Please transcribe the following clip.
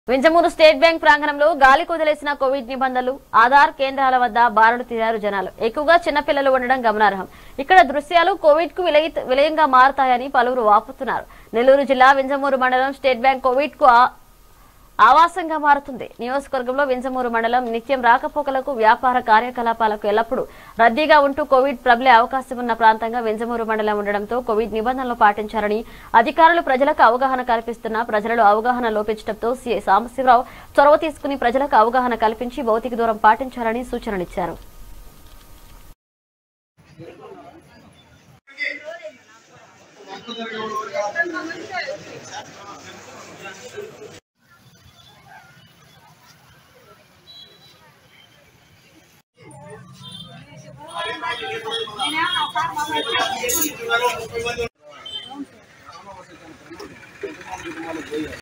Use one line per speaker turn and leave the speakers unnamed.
Vinjamuru state bank ప్రాంగణంలో గాలి కుదిలేసిన Covid నిబంధనలు ఆధార్ కేంద్రాల వద్ద బారులు తీరారు జనాలు ఎక్కువగా చిన్నపిల్లలు ఉండడం గమనార్హం ఇక్కడ దృశ్యాలు కోవిడ్ కు విలయ- విలయంగా మారతాయని పలువురు వాపుతున్నారు నెల్లూరు జిల్లా వింజమూరు మండలం స్టేట్ బ్యాంక్ కోవిడ్ కు ఆ- ఆవాసంగా మారుతుంది నియోజకవర్గంలో వింజమూరు మండలం నిత్యం రాకపోకలకు వ్యాపార కార్యకలాపాలకు ఎల్లప్పుడూ రద్దీగా ఉంటూ కోవిడ్ ప్రబలే అవకాశం ఉన్న ప్రాంతంగా వింజమూరు మండలం ఉండడంతో కోవిడ్ నిబంధనలు పాటించారని అధికారులు ప్రజలకు అవగాహన కల్పిస్తున్నా ప్రజలలో అవగాహన లోపించడంతో సీఐ సాంబశివరావు చొరవ తీసుకుని ప్రజలకు అవగాహన కల్పించి భౌతిక దూరం పాటించాలని సూచనలిచ్చారు
ముప్పై మంది